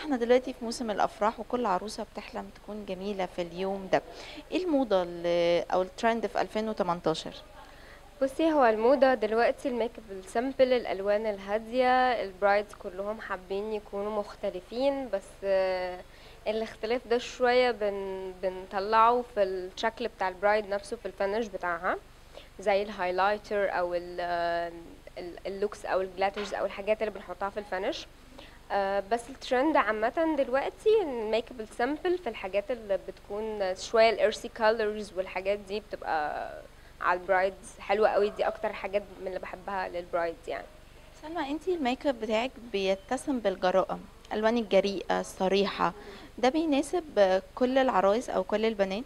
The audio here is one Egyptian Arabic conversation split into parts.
احنا دلوقتي في موسم الافراح وكل عروسة بتحلم تكون جميلة في اليوم ده ايه الموضة اللي او الترند في 2018 بصي هو الموضة دلوقتي الميك اب السامبل الألوان الهادية البرايدز كلهم حابين يكونوا مختلفين بس آه، الاختلاف ده شوية بن بنطلعه في الشكل بتاع البرايد نفسه في الفينش بتاعها زي الهايلايتر أو ال- آه، ال- اللوكس أو الجلاترز أو الحاجات اللي بنحطها في الفينش آه، بس الترند عامة دلوقتي الميك اب السامبل في الحاجات اللي بتكون شوية الارسي كولرز والحاجات دي بتبقى على البرايدز حلوة قوي دي اكتر حاجات من اللي بحبها للبرايدز يعني سلمى انتي الميك اب بتاعك بيتسم بالجراءة الوان الجريئة الصريحة ده بيناسب كل العرايس او كل البنات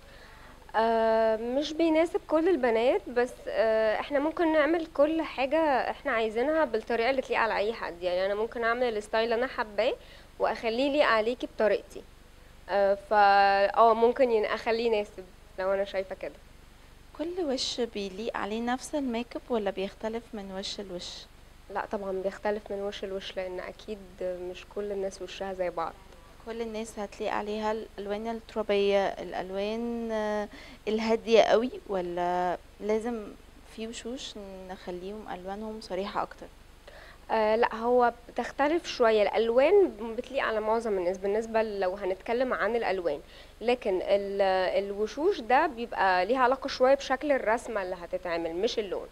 آه مش بيناسب كل البنات بس آه احنا ممكن نعمل كل حاجة احنا عايزينها بالطريقة اللي تليق على اي حد يعني انا ممكن اعمل الستايل اللي انا حباه واخليه يليق عليكي بطريقتي آه فا اه ممكن ين- اخليه يناسب لو انا شايفة كده كل وش بيليق عليه نفس الميك اب ولا بيختلف من وش لوش لا طبعا بيختلف من وش لوش لان اكيد مش كل الناس وشها زي بعض كل الناس هتلاقي عليها الالوان الترابية الالوان آه، الهادية قوي ولا لازم في وشوش نخليهم الوانهم صريحة اكتر آه لا هو بتختلف شوية الألوان بتليق على معظم الناس بالنسبة لو هنتكلم عن الألوان لكن ال- الوشوش ده بيبقى ليها علاقة شوية بشكل الرسمة اللي هتتعمل مش اللون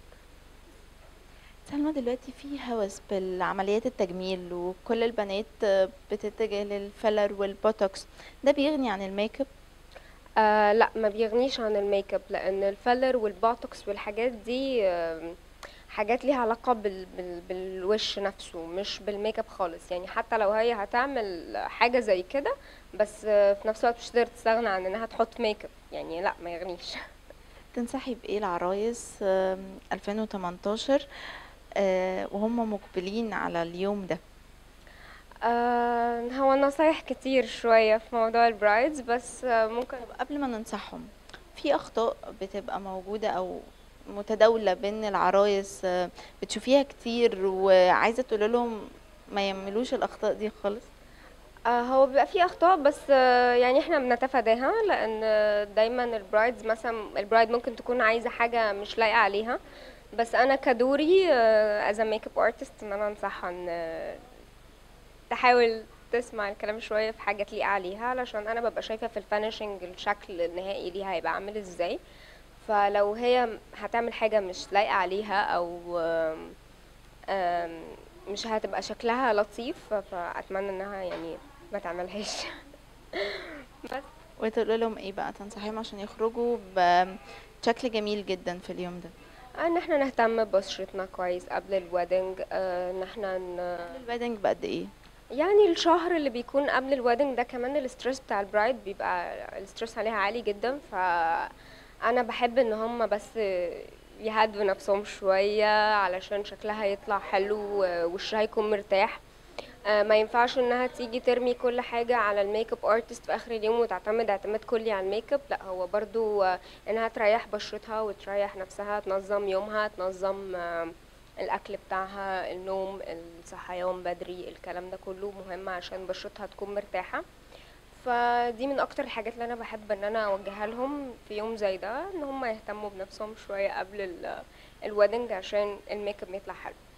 سلمى دلوقتي في هوس بالعمليات التجميل وكل البنات آه، بتتجه للفيلر والبوتوكس ده بيغني عن الميك اب آه لا ما بيغنيش عن الميك اب لأن الفيلر والبوتوكس والحاجات دي آه حاجات ليها علاقة بال بال بالوش نفسه مش بالميك اب خالص يعني حتى لو هي هتعمل حاجة زي كده بس آه في نفس الوقت مش هتقدر تستغنى عن انها تحط ميك اب يعني لا ما يغنيش تنصحي بإيه العرايس آم، 2018 آه، وهم مقبلين على اليوم ده آه هو نصايح كتير شوية في موضوع البرايدز بس آه ممكن طب قبل ما ننصحهم في أخطاء بتبقى موجودة أو متداولة بين العرايس آه، بتشوفيها كتير وعايزة تقول لهم ما يعملوش الأخطاء دي خالص آه هو بيبقى فيه أخطاء بس آه يعني احنا بنتفاداها لأن آه، دايما البرايدز مثلا البرايد ممكن تكون عايزة حاجة مش لايقة عليها بس أنا كدوري آه as a makeup artist إن أنا أنصحها إن آه، تحاول تسمع الكلام شوية في حاجة تليق عليها علشان أنا ببقى شايفة في الفينشنج الشكل النهائي ليها هيبقى عامل ازاي فلو هي هتعمل حاجة مش لايقة عليها أو آم، آم، مش هتبقى شكلها لطيف ف- فأتمنى إنها يعني ما تعملهاش بس وتقول لهم ايه بقى تنصحيهم عشان يخرجوا بشكل جميل جدا في اليوم ده ان احنا نهتم ببشرتنا كويس قبل الويدنج آه، ان احنا ن... قبل الويدنج بقد ايه يعني الشهر اللي بيكون قبل الويدنج ده كمان الاسترس بتاع البرايد بيبقى الاسترس عليها عالي جدا فانا بحب ان هم بس يهدوا نفسهم شوية علشان شكلها يطلع حلو ووشها يكون مرتاح آه، ما ينفعش انها تيجي ترمي كل حاجة على الميك اب ارتست في اخر اليوم وتعتمد اعتماد كلي على الميك اب لا هو برضو آه، انها تريح بشرتها وتريح نفسها تنظم يومها تنظم آه، الاكل بتاعها النوم الصحيان بدري الكلام ده كله مهم عشان بشرتها تكون مرتاحة فدي من اكتر الحاجات اللي انا بحب ان انا اوجهها لهم في يوم زي ده ان هم يهتموا بنفسهم شوية قبل الويدنج عشان الميك اب يطلع حلو